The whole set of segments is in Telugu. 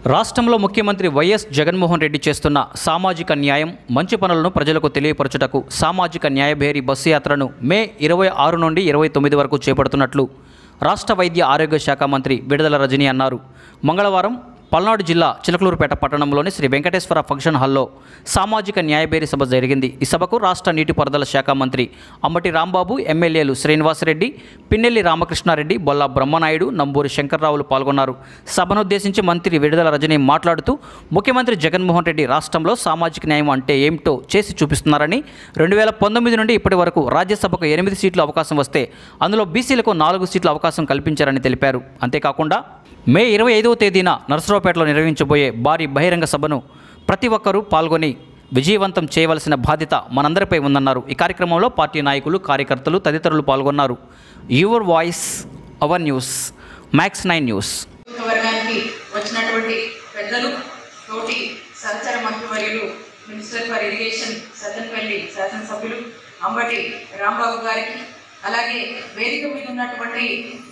రాష్ట్రంలో ముఖ్యమంత్రి వైఎస్ జగన్మోహన్ రెడ్డి చేస్తున్న సామాజిక న్యాయం మంచి పనులను ప్రజలకు తెలియపరచుటకు సామాజిక న్యాయభేరి బస్సు యాత్రను మే ఇరవై ఆరు నుండి ఇరవై తొమ్మిది వరకు చేపడుతున్నట్లు రాష్ట్ర వైద్య ఆరోగ్య శాఖ మంత్రి విడుదల రజని అన్నారు మంగళవారం పల్నాడు జిల్లా చిలకలూరుపేట పట్టణంలోని శ్రీ వెంకటేశ్వర ఫంక్షన్ హాల్లో సామాజిక న్యాయబేరి సభ జరిగింది ఈ సభకు రాష్ట్ర నీటిపారుదల శాఖ మంత్రి అంబటి రాంబాబు ఎమ్మెల్యేలు శ్రీనివాసరెడ్డి పిన్నెల్లి రామకృష్ణారెడ్డి బొల్లా బ్రహ్మనాయుడు నంబూరి శంకర్రావులు పాల్గొన్నారు సభనుద్దేశించి మంత్రి విడుదల రజని మాట్లాడుతూ ముఖ్యమంత్రి జగన్మోహన్ రెడ్డి రాష్ట్రంలో సామాజిక న్యాయం అంటే ఏమిటో చేసి చూపిస్తున్నారని రెండు వేల పంతొమ్మిది నుండి ఇప్పటి వరకు రాజ్యసభకు ఎనిమిది సీట్లు అవకాశం వస్తే అందులో బీసీలకు నాలుగు సీట్ల అవకాశం కల్పించారని తెలిపారు అంతేకాకుండా మే ఇరవై ఐదవ తేదీన నరసరావుపేటలో నిర్వహించబోయే భారీ బహిరంగ సభను ప్రతి ఒక్కరూ పాల్గొని విజయవంతం చేయవలసిన బాధ్యత మనందరిపై ఉందన్నారు ఈ కార్యక్రమంలో పార్టీ నాయకులు కార్యకర్తలు తదితరులు పాల్గొన్నారు your voice our news max nine news వర్గానికి వచ్చినటువంటి పెద్దలు తోటి సహచర మంత్రివర్యులు మినిస్టర్ ఫర్ ఇరిగేషన్ సద్దనపల్లి శాసనసభ్యులు అంబటి రాంబాబు గారికి అలాగే వేదిక మీద ఉన్నటువంటి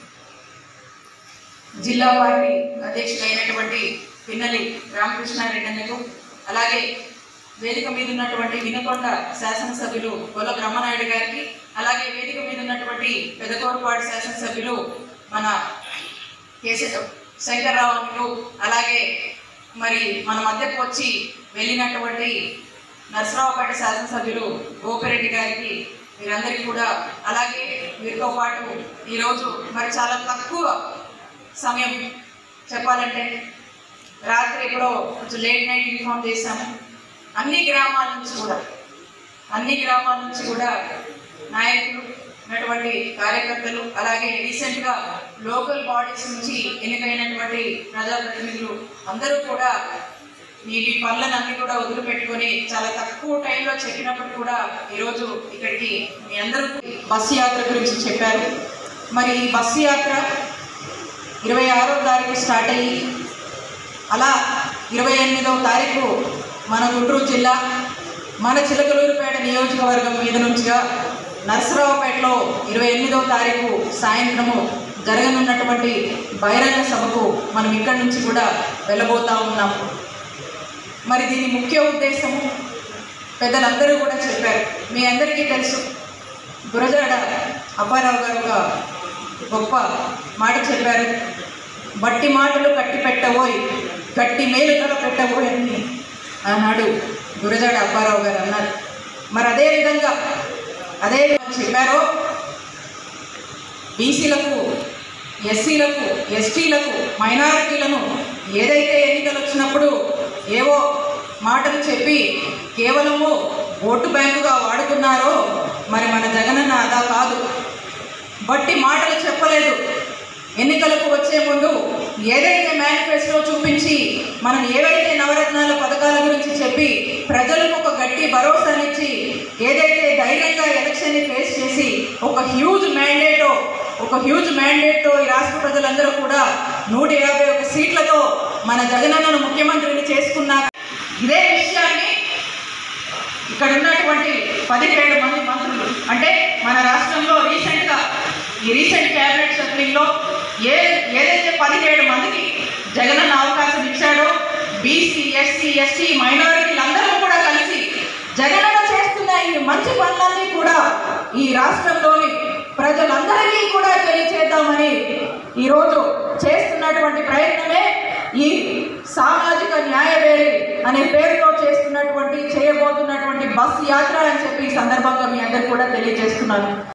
జిల్లా పార్టీ అధ్యక్షుడైనటువంటి పిన్నలి రామకృష్ణారెడ్డి అన్నకు అలాగే వేదిక మీద ఉన్నటువంటి వినకొండ శాసనసభ్యులు గొల్ల బ్రహ్మనాయుడు గారికి అలాగే వేదిక మీద ఉన్నటువంటి పెదకోరపాడు శాసనసభ్యులు మన కేశవ శంకర్రావులు అలాగే మరి మన మధ్యకు వచ్చి వెళ్ళినటువంటి నరసరావుపేట శాసనసభ్యులు గోపిరెడ్డి గారికి వీరందరికీ కూడా అలాగే వీరితో పాటు ఈరోజు మరి చాలా తక్కువ సమయం చెప్పాలంటే రాత్రి ఎప్పుడో కొంచెం లేట్ నైట్ ఇన్ఫామ్ చేశాము అన్ని గ్రామాల నుంచి కూడా అన్ని గ్రామాల నుంచి కూడా నాయకులు ఉన్నటువంటి కార్యకర్తలు అలాగే రీసెంట్గా లోకల్ బాడీస్ నుంచి ఎన్నికైనటువంటి ప్రజాప్రతినిధులు అందరూ కూడా మీ మీ పనులను అన్ని కూడా వదిలిపెట్టుకొని చాలా తక్కువ టైంలో చెప్పినప్పుడు కూడా ఈరోజు ఇక్కడికి మీ అందరూ బస్సు యాత్ర గురించి చెప్పారు మరి ఈ బస్సు యాత్ర ఇరవై ఆరో తారీఖు స్టార్ట్ అయ్యి అలా ఇరవై ఎనిమిదవ తారీఖు మన గుంటూరు జిల్లా మన చిలకలూరుపేట నియోజకవర్గం మీద నుంచిగా నరసరావుపేటలో ఇరవై ఎనిమిదవ తారీఖు సాయంత్రము జరగనున్నటువంటి బహిరంగ సభకు మనం ఇక్కడి నుంచి కూడా వెళ్ళబోతా ఉన్నాం మరి దీని ముఖ్య ఉద్దేశము పెద్దలందరూ కూడా చెప్పారు మీ అందరికీ తెలుసు గురజాడ అప్పారావు గారు ఒక గొప్ప మాట చెప్పారు బట్టి మాటలు కట్టి పెట్టబోయి గట్టి మేలు తల పెట్టబోయి అని ఆనాడు గురజాడ అప్పారావు గారు అన్నారు మరి అదే విధంగా అదే విధంగా చెప్పారో బీసీలకు ఎస్సీలకు ఎస్టీలకు మైనారిటీలను ఏదైతే ఎన్నికలు వచ్చినప్పుడు ఏవో మాటలు చెప్పి కేవలము ఓటు బ్యాంకుగా వాడుకున్నారో మరి మన జగనన్న అదా కాదు బట్టి మాటలు చెప్పలేదు ఎన్నికలకు వచ్చే ముందు ఏదైతే మేనిఫెస్టో చూపించి మనం ఏవైతే నవరత్నాల పథకాల గురించి చెప్పి ప్రజలకు ఒక గట్టి భరోసానిచ్చి ఏదైతే ధైర్యంగా ఎలక్షన్ని ఫేస్ చేసి ఒక హ్యూజ్ మ్యాండేటో ఒక హ్యూజ్ మ్యాండేట్తో ఈ రాష్ట్ర ప్రజలందరూ కూడా నూట యాభై ఒక సీట్లతో మన జగనన్నను ముఖ్యమంత్రిని చేసుకున్నారు ఇదే విషయాన్ని ఇక్కడ ఉన్నటువంటి పదిహేడు మంది మంత్రులు అంటే మన రాష్ట్రంలో రీసెంట్గా ఈ రీసెంట్ క్యాబినెట్ షఫ్లింగ్లో ఏ ఏదైతే పదిహేడు మందికి జగనన్న అవకాశం ఇచ్చాడో బీసీ ఎస్సీ ఎస్టీ మైనారిటీలందరూ కూడా కలిసి జగనన్న చేస్తున్న ఈ మంచి పనులన్నీ కూడా ఈ రాష్ట్రంలోని ప్రజలందరికీ కూడా తెలియచేద్దామని ఈరోజు చేస్తున్నటువంటి ప్రయత్నమే ఈ సామాజిక న్యాయవేరి అనే పేరుతో చేస్తున్నటువంటి చేయబోతున్నటువంటి బస్ యాత్ర అని చెప్పి ఈ సందర్భంగా మీ అందరికి కూడా తెలియజేస్తున్నాను